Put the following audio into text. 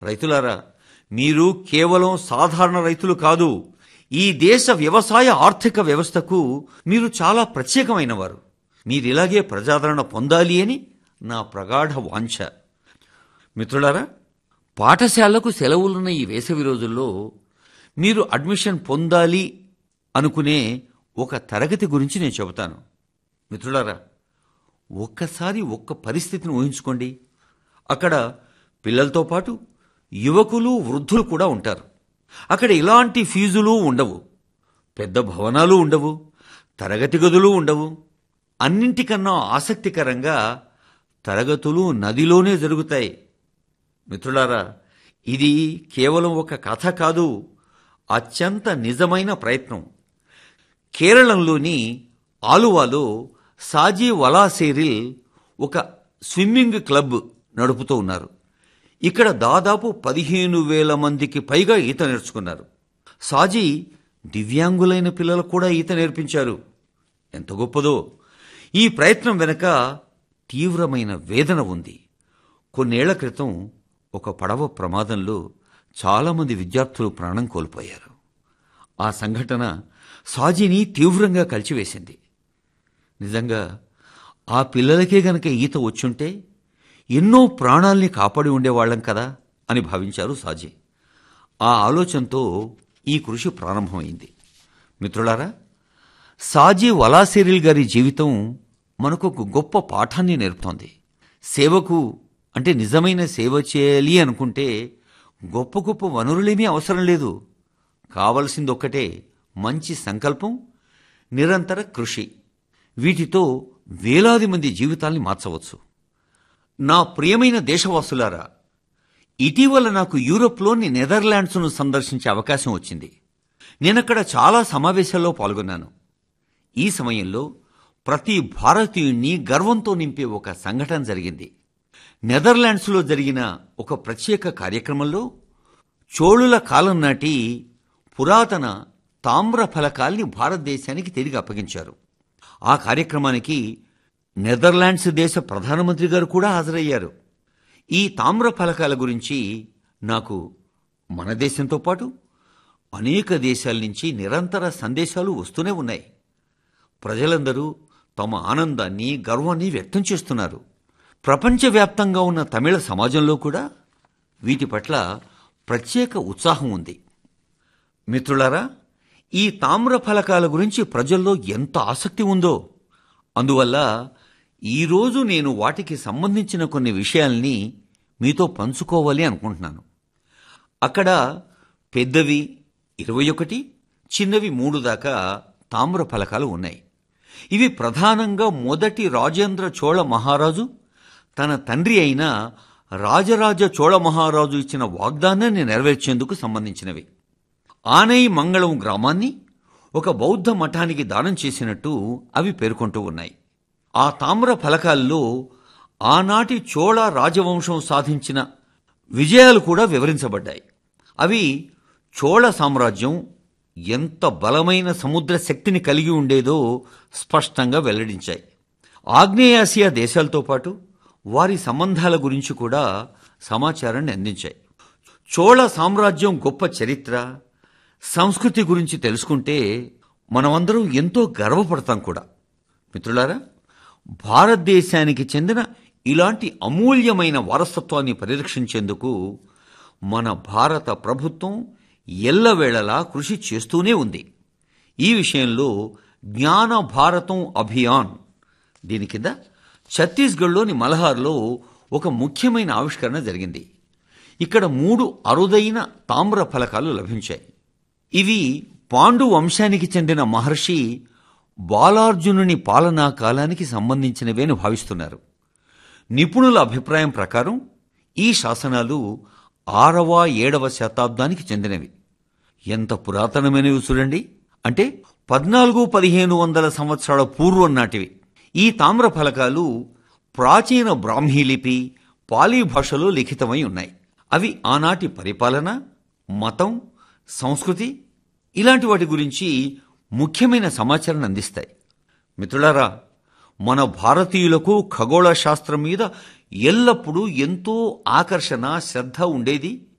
రైతులారా మీరు కేవలం సాధారణ రైతులు కాదు ఈ దేశ వ్యవసాయ ఆర్థిక వ్యవస్థకు మీరు చాలా ప్రత్యేకమైన వారు మీరిలాగే ప్రజాదరణ పొందాలి అని నా ప్రగాఢ వాంఛ మిత్రులారా పాఠశాలకు సెలవులున్న ఈ వేసవి రోజుల్లో మీరు అడ్మిషన్ పొందాలి అనుకునే ఒక తరగతి గురించి నేను చెబుతాను మిత్రులారా ఒక్కసారి ఒక్క పరిస్థితిని ఊహించుకోండి అక్కడ పిల్లలతో పాటు యువకులు వృద్ధులు కూడా ఉంటారు అక్కడ ఇలాంటి ఫీజులు ఉండవు పెద్ద భవనాలు ఉండవు తరగతి గదులు ఉండవు అన్నింటికన్నా ఆసక్తికరంగా తరగతులు నదిలోనే జరుగుతాయి మిత్రులారా ఇది కేవలం ఒక కథ కాదు అత్యంత నిజమైన ప్రయత్నం కేరళంలోని ఆలువాలో సాజీ వలాసేరిల్ ఒక స్విమ్మింగ్ క్లబ్ నడుపుతూ ఉన్నారు ఇక్కడ దాదాపు పదిహేను వేల మందికి పైగా ఈత నేర్చుకున్నారు సాజీ దివ్యాంగులైన పిల్లలకు కూడా ఈత నేర్పించారు ఎంత గొప్పదో ఈ ప్రయత్నం వెనుక తీవ్రమైన వేదన ఉంది కొన్నేళ్ల క్రితం ఒక పడవ ప్రమాదంలో చాలామంది విద్యార్థులు ప్రాణం కోల్పోయారు ఆ సంఘటన సాజీని తీవ్రంగా కలిచివేసింది నిజంగా ఆ పిల్లలకే గనక ఈత వచ్చుంటే ఎన్నో ప్రాణాల్ని కాపాడి ఉండేవాళ్లం కదా అని భావించారు సాజీ ఆ ఆలోచనతో ఈ కృషి ప్రారంభమైంది మిత్రులారా సాజీ వలాసిరిల్ గారి జీవితం మనకు ఒక గొప్ప పాఠాన్ని నేర్పుతోంది సేవకు అంటే నిజమైన సేవ చేయాలి అనుకుంటే గొప్ప గొప్ప వనరులేమీ అవసరం లేదు కావలసింది ఒక్కటే మంచి సంకల్పం నిరంతర కృషి వీటితో వేలాది మంది జీవితాల్ని మార్చవచ్చు నా ప్రియమైన దేశవాసులారా ఇటీవల నాకు యూరోప్లోని నెదర్లాండ్స్ను సందర్శించే అవకాశం వచ్చింది నేనక్కడ చాలా సమావేశాల్లో పాల్గొన్నాను ఈ సమయంలో ప్రతి భారతీయుణ్ణి గర్వంతో నింపే ఒక సంఘటన జరిగింది నెదర్లాండ్స్లో జరిగిన ఒక ప్రత్యేక కార్యక్రమంలో చోళుల కాలం నాటి పురాతన తామ్ర ఫలకాల్ని భారతదేశానికి తిరిగి అప్పగించారు ఆ కార్యక్రమానికి నెదర్లాండ్స్ దేశ ప్రధానమంత్రి గారు కూడా హాజరయ్యారు ఈ తామ్ర ఫలకాల గురించి నాకు మన దేశంతో పాటు అనేక దేశాల నుంచి నిరంతర సందేశాలు వస్తూనే ఉన్నాయి ప్రజలందరూ తమ ఆనందాన్ని గర్వాన్ని వ్యక్తం చేస్తున్నారు ప్రపంచవ్యాప్తంగా ఉన్న తమిళ సమాజంలో కూడా వీటి పట్ల ప్రత్యేక ఉత్సాహం ఉంది మిత్రులారా ఈ తామ్ర ఫలకాల గురించి ప్రజల్లో ఎంత ఆసక్తి ఉందో అందువల్ల ఈరోజు నేను వాటికి సంబంధించిన కొన్ని విషయాల్ని మీతో పంచుకోవాలి అనుకుంటున్నాను అక్కడ పెద్దవి ఇరవై ఒకటి చిన్నవి మూడు దాకా తామ్ర ఫలకాలు ఉన్నాయి ఇవి ప్రధానంగా మొదటి రాజేంద్ర చోళ మహారాజు తన తండ్రి అయిన రాజరాజ చోళ మహారాజు ఇచ్చిన వాగ్దానాన్ని నెరవేర్చేందుకు సంబంధించినవి ఆనై మంగళం గ్రామాన్ని ఒక బౌద్ధ మఠానికి దానం చేసినట్టు అవి పేర్కొంటూ ఉన్నాయి ఆ తామ్ర ఫలకాల్లో ఆనాటి చోళ రాజవంశం సాధించిన విజయాలు కూడా వివరించబడ్డాయి అవి చోళ సామ్రాజ్యం ఎంత బలమైన సముద్ర శక్తిని కలిగి ఉండేదో స్పష్టంగా వెల్లడించాయి ఆగ్నేయాసియా దేశాలతో పాటు వారి సంబంధాల గురించి కూడా సమాచారాన్ని అందించాయి చోళ సామ్రాజ్యం గొప్ప చరిత్ర సంస్కృతి గురించి తెలుసుకుంటే మనమందరం ఎంతో గర్వపడతాం కూడా మిత్రులారా భారతదేశానికి చెందిన ఇలాంటి అమూల్యమైన వారసత్వాన్ని పరిరక్షించేందుకు మన భారత ప్రభుత్వం ఎల్లవేళలా కృషి చేస్తూనే ఉంది ఈ విషయంలో జ్ఞాన భారతం అభియాన్ దీని కింద ఛత్తీస్గఢ్లోని మల్హార్లో ఒక ముఖ్యమైన ఆవిష్కరణ జరిగింది ఇక్కడ మూడు అరుదైన తామ్ర ఫలకాలు లభించాయి ఇవి పాండు వంశానికి చెందిన మహర్షి బాలార్జునుని పాలనా కాలానికి సంబంధించినవే భావిస్తున్నారు నిపుణుల అభిప్రాయం ప్రకారం ఈ శాసనాలు ఆరవ ఏడవ శతాబ్దానికి చెందినవి ఎంత పురాతనమైనవి చూడండి అంటే పద్నాలుగు పదిహేను వందల సంవత్సరాల పూర్వం నాటివి ఈ తామ్ర ఫలకాలు ప్రాచీన బ్రాహ్మీ లిపి పాలీ భాషలో లిఖితమై ఉన్నాయి అవి ఆనాటి పరిపాలన మతం సంస్కృతి ఇలాంటి వాటి గురించి ముఖ్యమైన సమాచారాన్ని అందిస్తాయి మిత్రులారా మన భారతీయులకు ఖగోళ శాస్త్రం మీద ఎల్లప్పుడూ ఎంతో ఆకర్షణ శ్రద్ధ ఉండేది